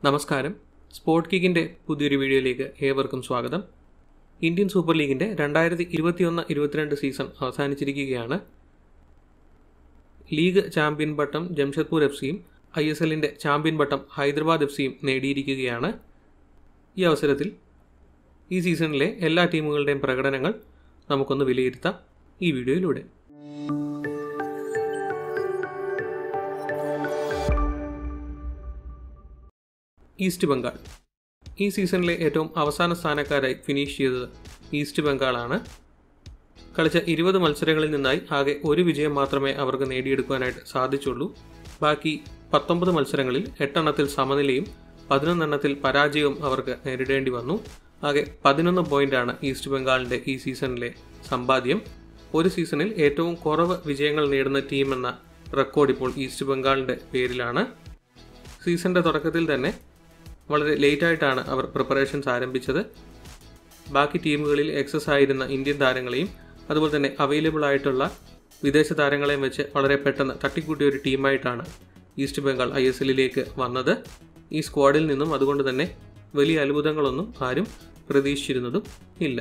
നമസ്കാരം സ്പോർട്ട് കിക്കിൻ്റെ പുതിയൊരു വീഡിയോയിലേക്ക് ഏവർക്കും സ്വാഗതം ഇന്ത്യൻ സൂപ്പർ ലീഗിൻ്റെ രണ്ടായിരത്തി ഇരുപത്തിയൊന്ന് ഇരുപത്തിരണ്ട് സീസൺ അവസാനിച്ചിരിക്കുകയാണ് ലീഗ് ചാമ്പ്യൻ പട്ടം ജംഷഡ്പൂർ എഫ് സിയും ഐ എസ് എല്ലിൻ്റെ ചാമ്പ്യൻ പട്ടം ഹൈദരാബാദ് എഫ് സിയും നേടിയിരിക്കുകയാണ് ഈ അവസരത്തിൽ ഈ സീസണിലെ എല്ലാ ടീമുകളുടെയും പ്രകടനങ്ങൾ നമുക്കൊന്ന് വിലയിരുത്താം ഈ വീഡിയോയിലൂടെ ഈസ്റ്റ് ബംഗാൾ ഈ സീസണിലെ ഏറ്റവും അവസാന സ്ഥാനക്കാരായി ഫിനിഷ് ചെയ്തത് ഈസ്റ്റ് ബംഗാളാണ് കളിച്ച ഇരുപത് മത്സരങ്ങളിൽ നിന്നായി ആകെ ഒരു വിജയം മാത്രമേ അവർക്ക് നേടിയെടുക്കുവാനായിട്ട് സാധിച്ചുള്ളൂ ബാക്കി പത്തൊമ്പത് മത്സരങ്ങളിൽ എട്ടെണ്ണത്തിൽ സമനിലയും പതിനൊന്നെണ്ണത്തിൽ പരാജയവും അവർക്ക് നേരിടേണ്ടി വന്നു ആകെ പതിനൊന്ന് പോയിന്റാണ് ഈസ്റ്റ് ബംഗാളിൻ്റെ ഈ സീസണിലെ സമ്പാദ്യം ഒരു സീസണിൽ ഏറ്റവും കുറവ് വിജയങ്ങൾ നേടുന്ന ടീം എന്ന റെക്കോർഡ് ഇപ്പോൾ ഈസ്റ്റ് ബംഗാളിൻ്റെ പേരിലാണ് സീസണിൻ്റെ തുടക്കത്തിൽ തന്നെ വളരെ ലേറ്റായിട്ടാണ് അവർ പ്രിപ്പറേഷൻസ് ആരംഭിച്ചത് ബാക്കി ടീമുകളിൽ എക്സസ് ആയിരുന്ന ഇന്ത്യൻ താരങ്ങളെയും അതുപോലെ തന്നെ അവൈലബിൾ ആയിട്ടുള്ള വിദേശ താരങ്ങളെയും വെച്ച് വളരെ പെട്ടെന്ന് തട്ടിക്കൂട്ടിയ ഒരു ടീമായിട്ടാണ് ഈസ്റ്റ് ബംഗാൾ ഐ എസ് എല്ലിലേക്ക് വന്നത് ഈ സ്ക്വാഡിൽ നിന്നും അതുകൊണ്ട് തന്നെ വലിയ അത്ഭുതങ്ങളൊന്നും ആരും പ്രതീക്ഷിച്ചിരുന്നതും ഇല്ല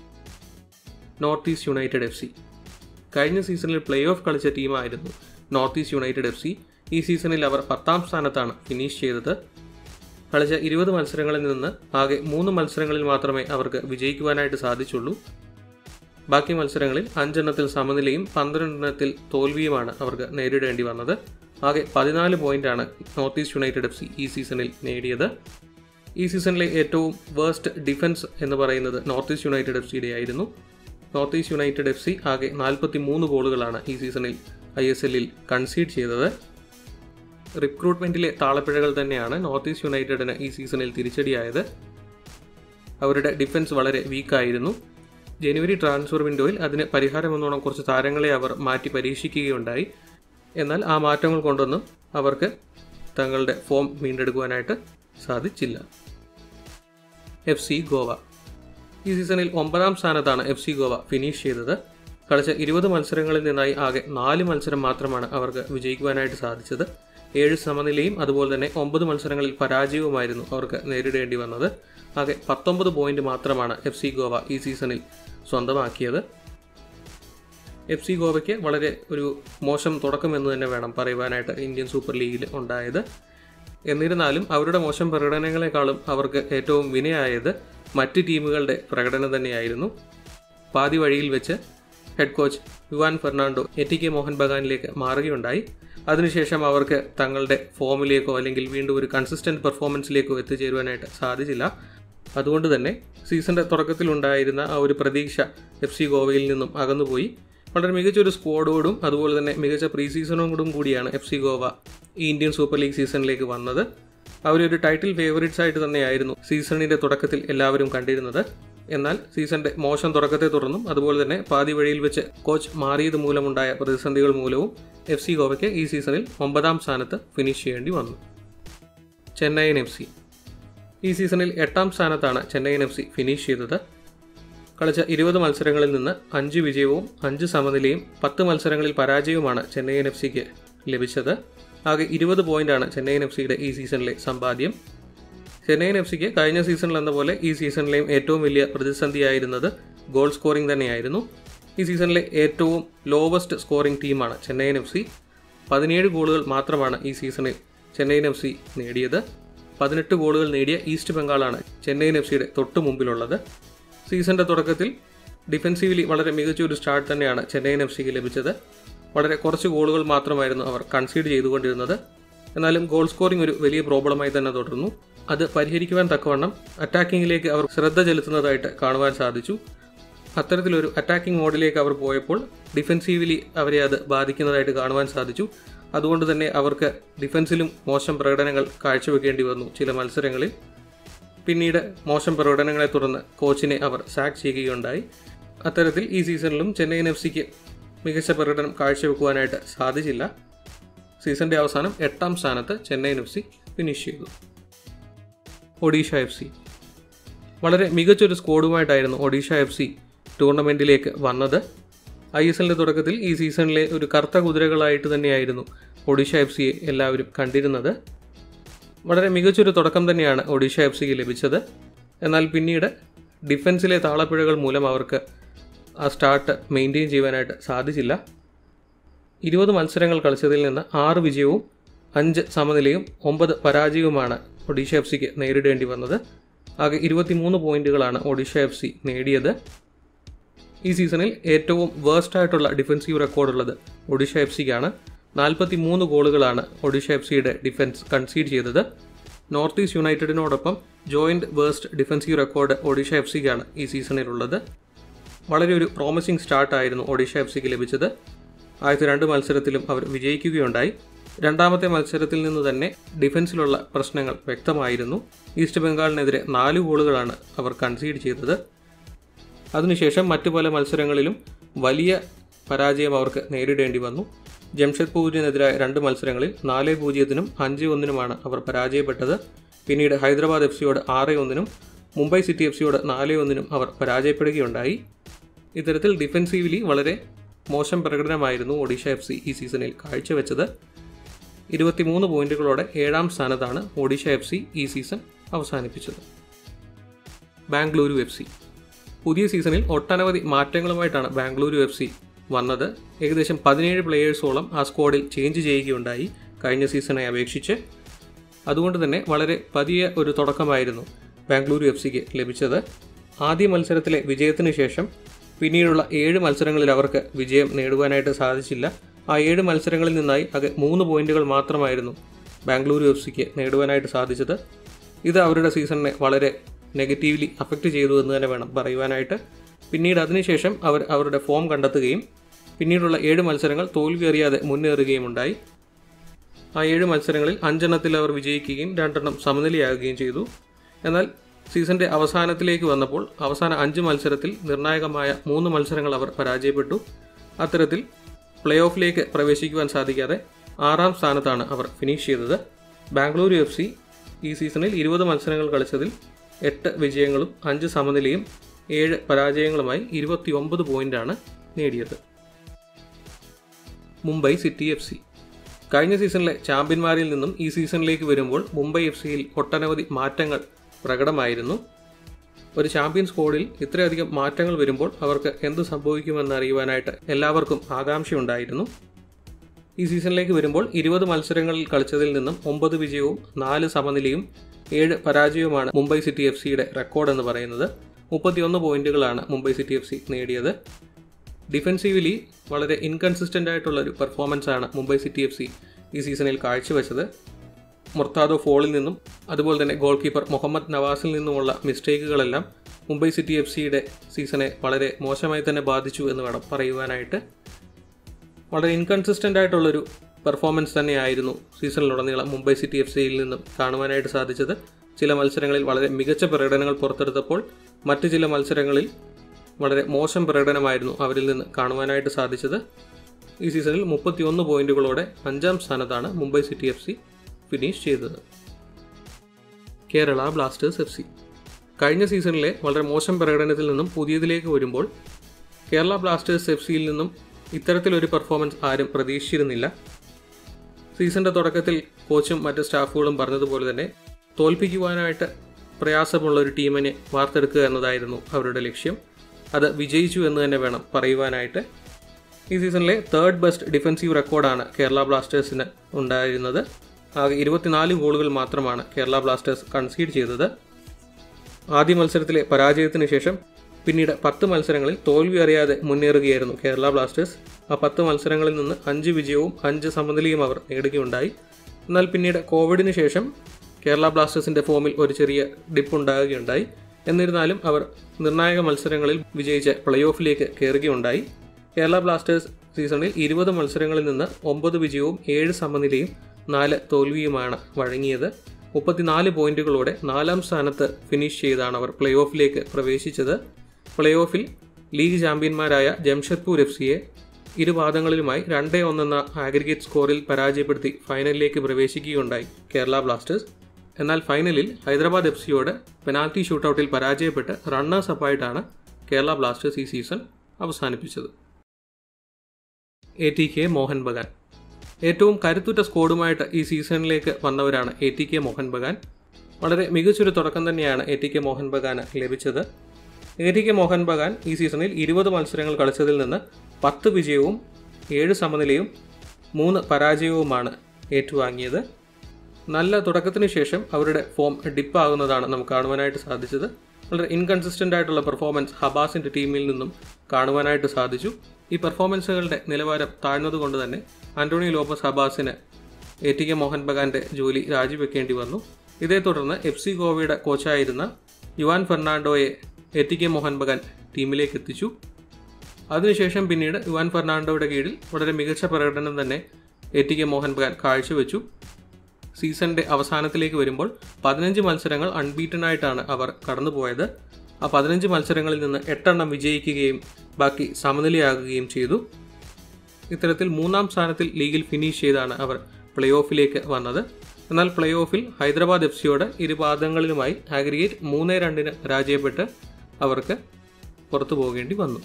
North East United F C കഴിഞ്ഞ സീസണിൽ പ്ലേ ഓഫ് കളിച്ച ടീമായിരുന്നു North East United F C ഈ സീസണിൽ അവർ പത്താം സ്ഥാനത്താണ് ഫിനിഷ് ചെയ്തത് കളിച്ച ഇരുപത് മത്സരങ്ങളിൽ നിന്ന് ആകെ മൂന്ന് മത്സരങ്ങളിൽ മാത്രമേ അവർക്ക് വിജയിക്കുവാനായിട്ട് സാധിച്ചുള്ളൂ ബാക്കി മത്സരങ്ങളിൽ അഞ്ചെണ്ണത്തിൽ സമനിലയും പന്ത്രണ്ടെണ്ണത്തിൽ തോൽവിയുമാണ് അവർക്ക് നേരിടേണ്ടി വന്നത് ആകെ പതിനാല് പോയിന്റാണ് North East United F C ഈ സീസണിൽ നേടിയത് ഈ സീസണിലെ ഏറ്റവും വേസ്റ്റ് ഡിഫൻസ് എന്ന് പറയുന്നത് നോർത്ത് ഈസ്റ്റ് യുണൈറ്റഡ് എഫ് സിയുടെ ആയിരുന്നു North East United F C ആകെ നാൽപ്പത്തി മൂന്ന് ഗോളുകളാണ് ഈ സീസണിൽ ഐ എസ് എല്ലിൽ കൺസീഡ് ചെയ്തത് റിക്രൂട്ട്മെൻറ്റിലെ താളപ്പിഴകൾ തന്നെയാണ് നോർത്ത് ഈസ്റ്റ് യുണൈറ്റഡിന് ഈ സീസണിൽ തിരിച്ചടിയായത് അവരുടെ ഡിഫൻസ് വളരെ വീക്കായിരുന്നു ജനുവരി ട്രാൻസ്ഫർ വിൻഡോയിൽ അതിന് പരിഹാരമെന്നോണം കുറച്ച് താരങ്ങളെ അവർ മാറ്റി പരീക്ഷിക്കുകയുണ്ടായി എന്നാൽ ആ മാറ്റങ്ങൾ കൊണ്ടൊന്നും അവർക്ക് തങ്ങളുടെ ഫോം വീണ്ടെടുക്കുവാനായിട്ട് സാധിച്ചില്ല എഫ് സി ഗോവ ഈ സീസണിൽ ഒമ്പതാം സ്ഥാനത്താണ് എഫ് സി ഗോവ ഫിനിഷ് ചെയ്തത് കളിച്ച ഇരുപത് മത്സരങ്ങളിൽ നിന്നായി ആകെ നാല് മത്സരം മാത്രമാണ് അവർക്ക് വിജയിക്കുവാനായിട്ട് സാധിച്ചത് ഏഴ് സമനിലയും അതുപോലെ തന്നെ ഒമ്പത് മത്സരങ്ങളിൽ പരാജയവുമായിരുന്നു അവർക്ക് നേരിടേണ്ടി വന്നത് ആകെ പത്തൊമ്പത് പോയിന്റ് മാത്രമാണ് എഫ് സി ഗോവ ഈ സീസണിൽ സ്വന്തമാക്കിയത് എഫ് സി ഗോവയ്ക്ക് വളരെ ഒരു മോശം തുടക്കം എന്ന് തന്നെ വേണം പറയുവാനായിട്ട് ഇന്ത്യൻ സൂപ്പർ ലീഗിൽ ഉണ്ടായത് എന്നിരുന്നാലും അവരുടെ മോശം പ്രകടനങ്ങളെക്കാളും അവർക്ക് ഏറ്റവും വിനയായത് മറ്റ് ടീമുകളുടെ പ്രകടനം തന്നെയായിരുന്നു പാതി വഴിയിൽ വെച്ച് head coach Juan Fernando A T K Mohun ബഗാനിലേക്ക് മാറുകയുണ്ടായി അതിനുശേഷം അവർക്ക് തങ്ങളുടെ ഫോമിലേക്കോ അല്ലെങ്കിൽ വീണ്ടും ഒരു കൺസിസ്റ്റൻറ്റ് പെർഫോമൻസിലേക്കോ എത്തിച്ചേരുവാനായിട്ട് സാധിച്ചില്ല അതുകൊണ്ട് തന്നെ സീസണിൻ്റെ തുടക്കത്തിലുണ്ടായിരുന്ന ആ ഒരു പ്രതീക്ഷ എഫ് സി ഗോവയിൽ നിന്നും അകന്നുപോയി വളരെ മികച്ചൊരു സ്ക്വാഡോടും അതുപോലെ തന്നെ മികച്ച പ്രീ സീസണോടും കൂടിയാണ് എഫ് സി ഗോവ ഈ ഇന്ത്യൻ സൂപ്പർ ലീഗ് സീസണിലേക്ക് വന്നത് അവരൊരു ടൈറ്റിൽ ഫേവറേറ്റ്സ് ആയിട്ട് തന്നെയായിരുന്നു സീസണിൻ്റെ തുടക്കത്തിൽ എല്ലാവരും കണ്ടിരുന്നത് എന്നാൽ സീസണിൻ്റെ മോശം തുടക്കത്തെ തുടർന്നും അതുപോലെ തന്നെ പാതി വഴിയിൽ വെച്ച് കോച്ച് മാറിയത് മൂലമുണ്ടായ പ്രതിസന്ധികൾ മൂലവും എഫ് സി ഗോവയ്ക്ക് ഈ സീസണിൽ ഒമ്പതാം സ്ഥാനത്ത് ഫിനിഷ് ചെയ്യേണ്ടി വന്നു ചെന്നൈയിൻ എഫ് സി ഈ സീസണിൽ എട്ടാം സ്ഥാനത്താണ് ചെന്നൈയിൻ എഫ് സി ഫിനിഷ് ചെയ്തത് കളിച്ച ഇരുപത് മത്സരങ്ങളിൽ നിന്ന് അഞ്ച് വിജയവും അഞ്ച് സമനിലയും പത്ത് മത്സരങ്ങളിൽ പരാജയവുമാണ് ചെന്നൈയിൻ എഫ് സിക്ക് ലഭിച്ചത് ആകെ ഇരുപത് പോയിന്റാണ് ചെന്നൈയിൻ എഫ് സിയുടെ ഈ സീസണിലെ സമ്പാദ്യം ചെന്നൈയിൻ എഫ് സിക്ക് കഴിഞ്ഞ സീസണിൽ എന്ന പോലെ ഈ സീസണിലെയും ഏറ്റവും വലിയ പ്രതിസന്ധിയായിരുന്നത് ഗോൾ സ്കോറിംഗ് തന്നെയായിരുന്നു ഈ സീസണിലെ ഏറ്റവും ലോവസ്റ്റ് സ്കോറിംഗ് ടീമാണ് ചെന്നൈയിൻ എഫ് സി പതിനേഴ് ഗോളുകൾ മാത്രമാണ് ഈ സീസണിൽ ചെന്നൈയിൻ എഫ് സി നേടിയത് പതിനെട്ട് ഗോളുകൾ നേടിയ ഈസ്റ്റ് ബംഗാളാണ് ചെന്നൈയിൻ എഫ് സിയുടെ തൊട്ട് മുമ്പിലുള്ളത് സീസണിൻ്റെ തുടക്കത്തിൽ ഡിഫെൻസീവ്ലി വളരെ മികച്ച ഒരു സ്റ്റാർട്ട് തന്നെയാണ് ചെന്നൈയിൻ എഫ് സിക്ക് ലഭിച്ചത് വളരെ കുറച്ച് ഗോളുകൾ മാത്രമായിരുന്നു അവർ കൺസീഡ് ചെയ്തുകൊണ്ടിരുന്നത് എന്നാലും ഗോൾ സ്കോറിംഗ് ഒരു വലിയ പ്രോബ്ലമായി തന്നെ തുടർന്നു അത് പരിഹരിക്കുവാൻ തക്കവണ്ണം അറ്റാക്കിങ്ങിലേക്ക് അവർ ശ്രദ്ധ ചെലുത്തുന്നതായിട്ട് കാണുവാൻ സാധിച്ചു അത്തരത്തിലൊരു അറ്റാക്കിംഗ് മോഡിലേക്ക് അവർ പോയപ്പോൾ ഡിഫെൻസീവ്ലി അവരെ അത് ബാധിക്കുന്നതായിട്ട് കാണുവാൻ സാധിച്ചു അതുകൊണ്ട് തന്നെ അവർക്ക് ഡിഫൻസിലും മോശം പ്രകടനങ്ങൾ കാഴ്ചവെക്കേണ്ടി വന്നു ചില മത്സരങ്ങളിൽ പിന്നീട് മോശം പ്രകടനങ്ങളെ തുടർന്ന് കോച്ചിനെ അവർ സാക്ക് ചെയ്യുകയുണ്ടായി അത്തരത്തിൽ ഈ സീസണിലും ചെന്നൈയിൻ എഫ് സിക്ക് മികച്ച പ്രകടനം കാഴ്ചവെക്കുവാനായിട്ട് സാധിച്ചില്ല സീസണിൻ്റെ അവസാനം എട്ടാം സ്ഥാനത്ത് ചെന്നൈയിൻ എഫ് സി ഫിനിഷ് ചെയ്തു ഒഡീഷ എഫ് സി വളരെ മികച്ചൊരു സ്ക്വാഡുമായിട്ടായിരുന്നു ഒഡീഷ എഫ് സി ടൂർണമെൻറ്റിലേക്ക് വന്നത് ഐ എസ് എല്ലിൻ്റെ തുടക്കത്തിൽ ഈ സീസണിലെ ഒരു കറുത്ത കുതിരകളായിട്ട് തന്നെയായിരുന്നു ഒഡീഷ എഫ് സിയെ എല്ലാവരും കണ്ടിരുന്നത് വളരെ മികച്ചൊരു തുടക്കം തന്നെയാണ് ഒഡീഷ എഫ് സിക്ക് ലഭിച്ചത് എന്നാൽ പിന്നീട് ഡിഫൻസിലെ താളപ്പിഴകൾ മൂലം അവർക്ക് ആ സ്റ്റാർട്ട് മെയിൻറ്റെയിൻ ചെയ്യുവാനായിട്ട് സാധിച്ചില്ല ഇരുപത് മത്സരങ്ങൾ കളിച്ചതിൽ നിന്ന് ആറ് വിജയവും അഞ്ച് സമനിലയും ഒമ്പത് പരാജയവുമാണ് ഒഡീഷ എഫ് സിക്ക് നേരിടേണ്ടി വന്നത് ആകെ ഇരുപത്തിമൂന്ന് പോയിന്റുകളാണ് ഒഡീഷ എഫ് സി നേടിയത് ഈ സീസണിൽ ഏറ്റവും വേഴ്സ്റ്റ് ആയിട്ടുള്ള ഡിഫൻസീവ് റെക്കോർഡുള്ളത് ഒഡീഷ എഫ് സിക്കാണ് നാൽപ്പത്തി മൂന്ന് ഗോളുകളാണ് ഒഡീഷ എഫ് സിയുടെ ഡിഫൻസ് കൺസീഡ് ചെയ്തത് നോർത്ത് ഈസ്റ്റ് യുണൈറ്റഡിനോടൊപ്പം joint worst defensive record Odisha F സിക്കാണ് ഈ സീസണിലുള്ളത് വളരെ ഒരു പ്രോമിസിംഗ് സ്റ്റാർട്ടായിരുന്നു ഒഡീഷ എഫ് സിക്ക് ലഭിച്ചത് ആദ്യത്തെ രണ്ട് മത്സരത്തിലും അവർ വിജയിക്കുകയുണ്ടായി രണ്ടാമത്തെ മത്സരത്തിൽ നിന്ന് തന്നെ ഡിഫൻസിലുള്ള പ്രശ്നങ്ങൾ വ്യക്തമായിരുന്നു ഈസ്റ്റ് ബംഗാളിനെതിരെ നാല് ഗോളുകളാണ് അവർ കൺസീഡ് ചെയ്തത് അതിനുശേഷം മറ്റു പല മത്സരങ്ങളിലും വലിയ പരാജയം അവർക്ക് നേരിടേണ്ടി വന്നു ജംഷഡ്പൂരിനെതിരായ രണ്ട് മത്സരങ്ങളിൽ നാല് പൂജ്യത്തിനും അഞ്ച് ഒന്നിനുമാണ് അവർ പരാജയപ്പെട്ടത് പിന്നീട് ഹൈദരാബാദ് എഫ് സിയോട് ആറ് ഒന്നിനും മുംബൈ സിറ്റി എഫ് സിയോട് നാല് ഒന്നിനും അവർ പരാജയപ്പെടുകയുണ്ടായി ഇത്തരത്തിൽ ഡിഫെൻസീവ്ലി വളരെ മോശം പ്രകടനമായിരുന്നു ഒഡീഷ എഫ് സി ഈ സീസണിൽ കാഴ്ചവെച്ചത് ഇരുപത്തിമൂന്ന് പോയിന്റുകളോടെ ഏഴാം സ്ഥാനത്താണ് ഒഡീഷ എഫ് സി ഈ സീസൺ അവസാനിപ്പിച്ചത് ബാംഗ്ലൂരു എഫ് സി പുതിയ സീസണിൽ ഒട്ടനവധി മാറ്റങ്ങളുമായിട്ടാണ് ബാംഗ്ലൂരു എഫ് സി വന്നത് ഏകദേശം പതിനേഴ് പ്ലെയേഴ്സോളം ആ സ്ക്വാഡിൽ ചേഞ്ച് ചെയ്യുകയുണ്ടായി കഴിഞ്ഞ സീസണെ അപേക്ഷിച്ച് അതുകൊണ്ട് തന്നെ വളരെ പതിയ ഒരു തുടക്കമായിരുന്നു ബാംഗ്ലൂരു എഫ് സിക്ക് ലഭിച്ചത് ആദ്യ മത്സരത്തിലെ വിജയത്തിന് ശേഷം പിന്നീടുള്ള ഏഴ് മത്സരങ്ങളിൽ അവർക്ക് വിജയം നേടുവാനായിട്ട് സാധിച്ചില്ല ആ ഏഴ് മത്സരങ്ങളിൽ നിന്നായി ആകെ മൂന്ന് പോയിന്റുകൾ മാത്രമായിരുന്നു ബാംഗ്ലൂരു എഫ് സിക്ക് നേടുവാനായിട്ട് സാധിച്ചത് ഇത് അവരുടെ സീസണിനെ വളരെ നെഗറ്റീവ്ലി അഫക്റ്റ് ചെയ്തു എന്ന് തന്നെ വേണം പറയുവാനായിട്ട് പിന്നീട് അതിനുശേഷം അവർ അവരുടെ ഫോം കണ്ടെത്തുകയും പിന്നീടുള്ള ഏഴ് മത്സരങ്ങൾ തോൽവി അറിയാതെ മുന്നേറുകയും ഉണ്ടായി ആ ഏഴ് മത്സരങ്ങളിൽ അഞ്ചെണ്ണത്തിൽ അവർ വിജയിക്കുകയും രണ്ടെണ്ണം സമനിലയാകുകയും ചെയ്തു എന്നാൽ സീസണിൻ്റെ അവസാനത്തിലേക്ക് വന്നപ്പോൾ അവസാന അഞ്ച് മത്സരത്തിൽ നിർണായകമായ മൂന്ന് മത്സരങ്ങൾ അവർ പരാജയപ്പെട്ടു അത്തരത്തിൽ പ്ലേ ഓഫിലേക്ക് പ്രവേശിക്കുവാൻ സാധിക്കാതെ ആറാം സ്ഥാനത്താണ് അവർ ഫിനിഷ് ചെയ്തത് ബാംഗ്ലൂരു എഫ് സി ഈ സീസണിൽ ഇരുപത് മത്സരങ്ങൾ കളിച്ചതിൽ എട്ട് വിജയങ്ങളും അഞ്ച് സമനിലയും ഏഴ് പരാജയങ്ങളുമായി ഇരുപത്തി ഒമ്പത് പോയിൻ്റാണ് നേടിയത് മുംബൈ സിറ്റി എഫ് സി കഴിഞ്ഞ സീസണിലെ ചാമ്പ്യന്മാരിൽ നിന്നും ഈ സീസണിലേക്ക് വരുമ്പോൾ മുംബൈ എഫ് സിയിൽ ഒട്ടനവധി മാറ്റങ്ങൾ പ്രകടമായിരുന്നു ഒരു ചാമ്പ്യൻ സ്ക്വാഡിൽ ഇത്രയധികം മാറ്റങ്ങൾ വരുമ്പോൾ അവർക്ക് എന്ത് സംഭവിക്കുമെന്ന് അറിയുവാനായിട്ട് എല്ലാവർക്കും ആകാംക്ഷയുണ്ടായിരുന്നു ഈ സീസണിലേക്ക് വരുമ്പോൾ ഇരുപത് മത്സരങ്ങളിൽ കളിച്ചതിൽ നിന്നും ഒമ്പത് വിജയവും നാല് സമനിലയും ഏഴ് പരാജയവുമാണ് മുംബൈ സിറ്റി എഫ് സിയുടെ റെക്കോർഡ് എന്ന് പറയുന്നത് മുപ്പത്തിയൊന്ന് പോയിന്റുകളാണ് മുംബൈ സിറ്റി എഫ് സി നേടിയത് ഡിഫെൻസീവ്ലി വളരെ ഇൻകൺസിസ്റ്റൻ്റ് ആയിട്ടുള്ള ഒരു പെർഫോമൻസ് ആണ് മുംബൈ സിറ്റി എഫ് സി ഈ സീസണിൽ കാഴ്ചവെച്ചത് മുർത്താദോ ഫോളിൽ നിന്നും അതുപോലെ തന്നെ ഗോൾ കീപ്പർ മുഹമ്മദ് നവാസിൽ നിന്നുമുള്ള മിസ്റ്റേക്കുകളെല്ലാം മുംബൈ സിറ്റി എഫ് സിയുടെ സീസണെ വളരെ മോശമായി തന്നെ ബാധിച്ചു എന്ന് വേണം പറയുവാനായിട്ട് വളരെ ഇൻകൺസിസ്റ്റൻ്റ് ആയിട്ടുള്ളൊരു പെർഫോമൻസ് തന്നെയായിരുന്നു സീസണിലുടനീളം മുംബൈ സിറ്റി എഫ് സിയിൽ നിന്നും കാണുവാനായിട്ട് സാധിച്ചത് ചില മത്സരങ്ങളിൽ വളരെ മികച്ച പ്രകടനങ്ങൾ പുറത്തെടുത്തപ്പോൾ മറ്റ് ചില മത്സരങ്ങളിൽ വളരെ മോശം പ്രകടനമായിരുന്നു അവരിൽ നിന്ന് കാണുവാനായിട്ട് സാധിച്ചത് ഈ സീസണിൽ മുപ്പത്തിയൊന്ന് പോയിന്റുകളോടെ അഞ്ചാം സ്ഥാനത്താണ് Mumbai City F C finish ചെയ്തത് കേരള ബ്ലാസ്റ്റേഴ്സ് എഫ് സി കഴിഞ്ഞ സീസണിലെ വളരെ മോശം പ്രകടനത്തിൽ നിന്നും പുതിയതിലേക്ക് വരുമ്പോൾ കേരള ബ്ലാസ്റ്റേഴ്സ് എഫ് സിയിൽ നിന്നും ഇത്തരത്തിലൊരു പെർഫോമൻസ് ആരും പ്രതീക്ഷിച്ചിരുന്നില്ല സീസണിൻ്റെ തുടക്കത്തിൽ കോച്ചും മറ്റ് സ്റ്റാഫുകളും പറഞ്ഞതുപോലെ തന്നെ തോൽപ്പിക്കുവാനായിട്ട് പ്രയാസമുള്ള ഒരു ടീമിനെ വാർത്തെടുക്കുക എന്നതായിരുന്നു അവരുടെ ലക്ഷ്യം അത് വിജയിച്ചു എന്ന് തന്നെ വേണം പറയുവാനായിട്ട് ഈ സീസണിലെ തേർഡ് ബെസ്റ്റ് ഡിഫൻസീവ് റെക്കോർഡാണ് കേരള ബ്ലാസ്റ്റേഴ്സിന് ഉണ്ടായിരുന്നത് ആകെ ഇരുപത്തിനാല് ഗോളുകൾ മാത്രമാണ് കേരള ബ്ലാസ്റ്റേഴ്സ് കൺസീഡ് ചെയ്തത് ആദ്യ മത്സരത്തിലെ പരാജയത്തിന് ശേഷം പിന്നീട് പത്ത് മത്സരങ്ങളിൽ തോൽവി അറിയാതെ മുന്നേറുകയായിരുന്നു കേരള ബ്ലാസ്റ്റേഴ്സ് ആ പത്ത് മത്സരങ്ങളിൽ നിന്ന് അഞ്ച് വിജയവും അഞ്ച് സമനിലയും അവർ നേടുകയുണ്ടായി എന്നാൽ പിന്നീട് കോവിഡിന് ശേഷം കേരള ബ്ലാസ്റ്റേഴ്സിൻ്റെ ഫോമിൽ ഒരു ചെറിയ ഡിപ്പ് ഉണ്ടാകുകയുണ്ടായി എന്നിരുന്നാലും അവർ നിർണായക മത്സരങ്ങളിൽ വിജയിച്ച് പ്ലേ ഓഫിലേക്ക് കയറുകയുണ്ടായി കേരള ബ്ലാസ്റ്റേഴ്സ് സീസണിൽ ഇരുപത് മത്സരങ്ങളിൽ നിന്ന് ഒമ്പത് വിജയവും ഏഴ് സമനിലയും നാല് തോൽവിയുമാണ് വഴങ്ങിയത് മുപ്പത്തിനാല് പോയിന്റുകളോടെ നാലാം സ്ഥാനത്ത് ഫിനിഷ് ചെയ്താണ് അവർ പ്ലേ ഓഫിലേക്ക് പ്രവേശിച്ചത് പ്ലേ ഓഫിൽ ലീഗ് ചാമ്പ്യന്മാരായ ജംഷഡ്പൂർ എഫ് സിയെ ഇരുപാദങ്ങളിലുമായി രണ്ടേ ഒന്നെന്ന ആഗ്രിഗേറ്റ് സ്കോറിൽ പരാജയപ്പെടുത്തി ഫൈനലിലേക്ക് പ്രവേശിക്കുകയുണ്ടായി കേരള ബ്ലാസ്റ്റേഴ്സ് എന്നാൽ ഫൈനലിൽ ഹൈദരാബാദ് എഫ് സിയോട് പെനാൽറ്റി ഷൂട്ടൗട്ടിൽ പരാജയപ്പെട്ട് റണ്ണേഴ്സ് അപ്പായിട്ടാണ് കേരള ബ്ലാസ്റ്റേഴ്സ് ഈ സീസൺ അവസാനിപ്പിച്ചത് A T K Mohun Bagan ഏറ്റവും കരുത്തുറ്റ സ്കോഡുമായിട്ട് ഈ സീസണിലേക്ക് വന്നവരാണ് A T K Mohun Bagan വളരെ മികച്ചൊരു തുടക്കം തന്നെയാണ് എ ടി കെ മോഹൻ ബഗാന് ലഭിച്ചത് A T K Mohun Bagan ഈ സീസണിൽ ഇരുപത് മത്സരങ്ങൾ കളിച്ചതിൽ നിന്ന് പത്ത് വിജയവും ഏഴ് സമനിലയും മൂന്ന് പരാജയവുമാണ് ഏറ്റുവാങ്ങിയത് നല്ല തുടക്കത്തിന് ശേഷം അവരുടെ ഫോം ഡിപ്പാകുന്നതാണ് നമുക്ക് കാണുവാനായിട്ട് സാധിച്ചത് വളരെ ഇൻകൺസിസ്റ്റൻ്റ് ആയിട്ടുള്ള പെർഫോമൻസ് ഹബാസിൻ്റെ ടീമിൽ നിന്നും കാണുവാനായിട്ട് സാധിച്ചു ഈ പെർഫോമൻസുകളുടെ നിലവാരം താഴ്ന്നതുകൊണ്ട് തന്നെ ആന്റോണി ലോപ്പസ് ഹബാസിന് എ ടി കെ മോഹൻ ബഗാന്റെ ജോലി രാജിവെക്കേണ്ടി വന്നു ഇതേ തുടർന്ന് എഫ് സി ഗോവയുടെ കോച്ചായിരുന്ന യുവാൻ ഫെർണാണ്ടോയെ A T K Mohun Bagan ടീമിലേക്ക് എത്തിച്ചു അതിനുശേഷം പിന്നീട് യുവാൻ ഫെർണാണ്ടോയുടെ കീഴിൽ വളരെ മികച്ച പ്രകടനം തന്നെ A T K Mohun Bagan കാഴ്ചവെച്ചു സീസണിൻ്റെ അവസാനത്തിലേക്ക് വരുമ്പോൾ പതിനഞ്ച് മത്സരങ്ങൾ അൺബീറ്റൺ ആയിട്ടാണ് അവർ കടന്നുപോയത് ആ പതിനഞ്ച് മത്സരങ്ങളിൽ നിന്ന് എട്ടെണ്ണം വിജയിക്കുകയും ബാക്കി സമനിലയാകുകയും ചെയ്തു ഇത്തരത്തിൽ മൂന്നാം സ്ഥാനത്തിൽ ലീഗിൽ ഫിനിഷ് ചെയ്താണ് അവർ പ്ലേ ഓഫിലേക്ക് വന്നത് എന്നാൽ പ്ലേ ഓഫിൽ ഹൈദരാബാദ് എഫ് സിയോട് ഇരുപാദങ്ങളിലുമായി ആഗ്രിഗേറ്റ് മൂന്ന് രണ്ടിന് പരാജയപ്പെട്ട് അവർക്ക് പുറത്തു പോകേണ്ടി വന്നു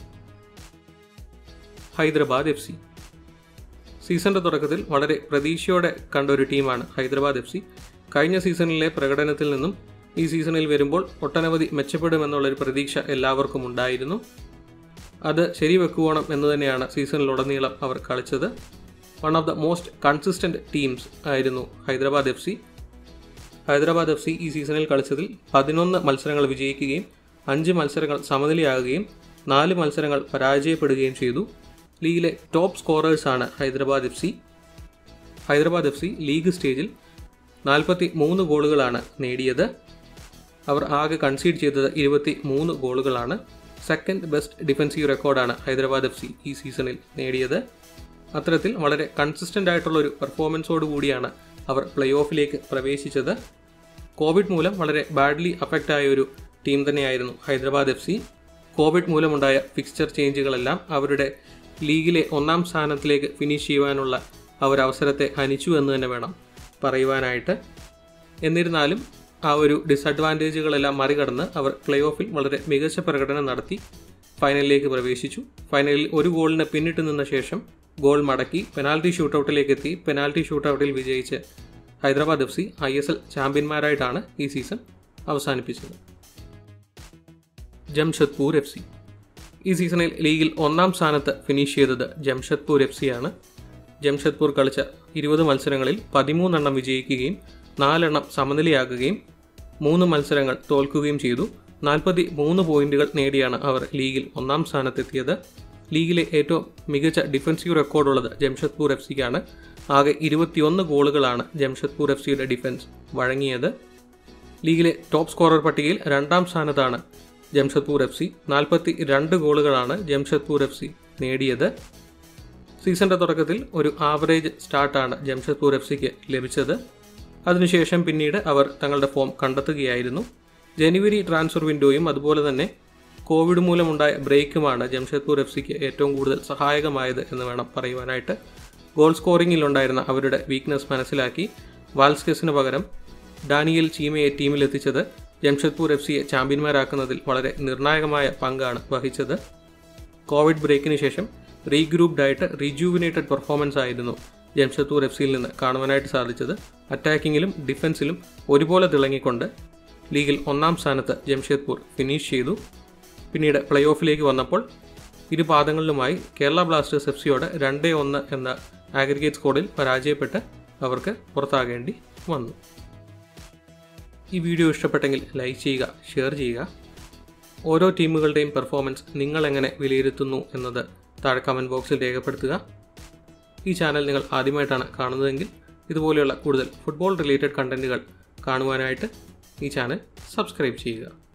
ഹൈദരാബാദ് എഫ് സി സീസണിൻ്റെ തുടക്കത്തിൽ വളരെ പ്രതീക്ഷയോടെ കണ്ട ഒരു ടീമാണ് ഹൈദരാബാദ് എഫ് സി കഴിഞ്ഞ സീസണിലെ പ്രകടനത്തിൽ നിന്നും ഈ സീസണിൽ വരുമ്പോൾ ഒട്ടനവധി മെച്ചപ്പെടുമെന്നുള്ളൊരു പ്രതീക്ഷ എല്ലാവർക്കും ഉണ്ടായിരുന്നു അത് ശരിവെക്കുവോണം എന്ന് തന്നെയാണ് സീസണിലുടനീളം അവർ കളിച്ചത് one of the most consistent teams ആയിരുന്നു Hyderabad F C Hyderabad F C ഈ സീസണിൽ കളിച്ചതിൽ പതിനൊന്ന് മത്സരങ്ങൾ വിജയിക്കുകയും അഞ്ച് മത്സരങ്ങൾ സമനിലയാകുകയും നാല് മത്സരങ്ങൾ പരാജയപ്പെടുകയും ചെയ്തു ലീഗിലെ ടോപ്പ് സ്കോറേഴ്സാണ് Hyderabad F C Hyderabad F C league stage നാൽപ്പത്തി മൂന്ന് ഗോളുകളാണ് നേടിയത് അവർ ആകെ കൺസീഡ് ചെയ്തത് ഇരുപത്തി മൂന്ന് ഗോളുകളാണ് സെക്കൻഡ് ബെസ്റ്റ് ഡിഫൻസീവ് റെക്കോർഡാണ് ഹൈദരാബാദ് എഫ് സി ഈ സീസണിൽ നേടിയത് അത്തരത്തിൽ വളരെ കൺസിസ്റ്റൻ്റ് ആയിട്ടുള്ള ഒരു പെർഫോമൻസോട് കൂടിയാണ് അവർ പ്ലേ ഓഫിലേക്ക് പ്രവേശിച്ചത് കോവിഡ് മൂലം വളരെ ബാഡ്ലി അഫക്റ്റ് ആയ ഒരു ടീം തന്നെയായിരുന്നു ഹൈദരാബാദ് എഫ് സി കോവിഡ് മൂലമുണ്ടായ ഫിക്സ്ചർ ചേഞ്ചുകളെല്ലാം അവരുടെ ലീഗിലെ ഒന്നാം സ്ഥാനത്തിലേക്ക് ഫിനിഷ് ചെയ്യുവാനുള്ള ആ ഒരു അവസരത്തെ ഹനിച്ചു എന്ന് തന്നെ വേണം പറയുവാനായിട്ട് എന്നിരുന്നാലും ആ ഒരു ഡിസഡ്വാൻറ്റേജുകളെല്ലാം മറികടന്ന് അവർ പ്ലേ ഓഫിൽ വളരെ മികച്ച പ്രകടനം നടത്തി ഫൈനലിലേക്ക് പ്രവേശിച്ചു ഫൈനലിൽ ഒരു ഗോളിന് പിന്നിട്ട് നിന്ന ശേഷം ഗോൾ മടക്കി പെനാൽറ്റി ഷൂട്ടൗട്ടിലേക്ക് എത്തി പെനാൽറ്റി ഷൂട്ടൗട്ടിൽ വിജയിച്ച് Hyderabad F C I S L ചാമ്പ്യന്മാരായിട്ടാണ് ഈ സീസൺ അവസാനിപ്പിച്ചത് ജംഷഡ്പൂർ എഫ് സി ഈ സീസണിൽ ലീഗിൽ ഒന്നാം സ്ഥാനത്ത് ഫിനിഷ് ചെയ്തത് ജംഷഡ്പൂർ എഫ് സിയാണ് ജംഷഡ്പൂർ കളിച്ച ഇരുപത് മത്സരങ്ങളിൽ പതിമൂന്നെണ്ണം വിജയിക്കുകയും നാലെണ്ണം സമനിലയാകുകയും മൂന്ന് മത്സരങ്ങൾ തോൽക്കുകയും ചെയ്തു നാൽപ്പത്തി മൂന്ന് പോയിന്റുകൾ നേടിയാണ് അവർ ലീഗിൽ ഒന്നാം സ്ഥാനത്തെത്തിയത് ലീഗിലെ ഏറ്റവും മികച്ച ഡിഫൻസീവ് റെക്കോർഡുള്ളത് ജംഷഡ്പൂർ എഫ് സിക്കാണ് ആകെ ഇരുപത്തിയൊന്ന് ഗോളുകളാണ് ജംഷഡ്പൂർ എഫ് സിയുടെ ഡിഫൻസ് വഴങ്ങിയത് ലീഗിലെ ടോപ്പ് സ്കോറർ പട്ടികയിൽ രണ്ടാം സ്ഥാനത്താണ് ജംഷഡ്പൂർ എഫ് സി നാൽപ്പത്തി രണ്ട് ഗോളുകളാണ് ജംഷഡ്പൂർ എഫ് സി നേടിയത് സീസണിൻ്റെ തുടക്കത്തിൽ ഒരു ആവറേജ് സ്റ്റാർട്ടാണ് ജംഷഡ്പൂർ എഫ് സിക്ക് ലഭിച്ചത് അതിനുശേഷം പിന്നീട് അവർ തങ്ങളുടെ ഫോം കണ്ടെത്തുകയായിരുന്നു ജനുവരി ട്രാൻസ്ഫർ വിൻഡോയും അതുപോലെ തന്നെ കോവിഡ് മൂലമുണ്ടായ ബ്രേക്കുമാണ് ജംഷഡ്പൂർ എഫ് സിക്ക് ഏറ്റവും കൂടുതൽ സഹായകമായത് എന്ന് വേണം പറയുവാനായിട്ട് ഗോൾ സ്കോറിങ്ങിലുണ്ടായിരുന്ന അവരുടെ വീക്ക്നെസ് മനസ്സിലാക്കി വാൽസ്കസിന് പകരം ഡാനിയൽ ചീമയെ ടീമിലെത്തിച്ചത് ജംഷഡ്പൂർ എഫ് സിയെ ചാമ്പ്യന്മാരാക്കുന്നതിൽ വളരെ നിർണായകമായ പങ്കാണ് വഹിച്ചത് കോവിഡ് ബ്രേക്കിന് ശേഷം റീഗ്രൂപ്ഡ് ആയിട്ട് റീജൂവിനേറ്റഡ് പെർഫോമൻസ് ആയിരുന്നു ജംഷഡ്പൂർ എഫ് സിയിൽ നിന്ന് കാണുവാനായിട്ട് സാധിച്ചത് അറ്റാക്കിങ്ങിലും ഡിഫൻസിലും ഒരുപോലെ തിളങ്ങിക്കൊണ്ട് ലീഗിൽ ഒന്നാം സ്ഥാനത്ത് ജംഷഡ്പൂർ ഫിനിഷ് ചെയ്തു പിന്നീട് പ്ലേ ഓഫിലേക്ക് വന്നപ്പോൾ ഇരു പാദങ്ങളിലുമായി കേരള ബ്ലാസ്റ്റേഴ്സ് എഫ് സിയോട് രണ്ട് ഒന്ന് എന്ന ആഗ്രിഗേറ്റ് സ്കോഡിൽ പരാജയപ്പെട്ട് അവർക്ക് പുറത്താകേണ്ടി വന്നു ഈ വീഡിയോ ഇഷ്ടപ്പെട്ടെങ്കിൽ ലൈക്ക് ചെയ്യുക ഷെയർ ചെയ്യുക ഓരോ ടീമുകളുടെയും പെർഫോമൻസ് നിങ്ങൾ എങ്ങനെ വിലയിരുത്തുന്നു എന്നത് താഴെ കമൻറ്റ് ബോക്സിൽ രേഖപ്പെടുത്തുക ഈ ചാനൽ നിങ്ങൾ ആദ്യമായിട്ടാണ് കാണുന്നതെങ്കിൽ ഇതുപോലെയുള്ള കൂടുതൽ ഫുട്ബോൾ റിലേറ്റഡ് കണ്ടൻറ്റുകൾ കാണുവാനായിട്ട് ഈ ചാനൽ സബ്സ്ക്രൈബ് ചെയ്യുക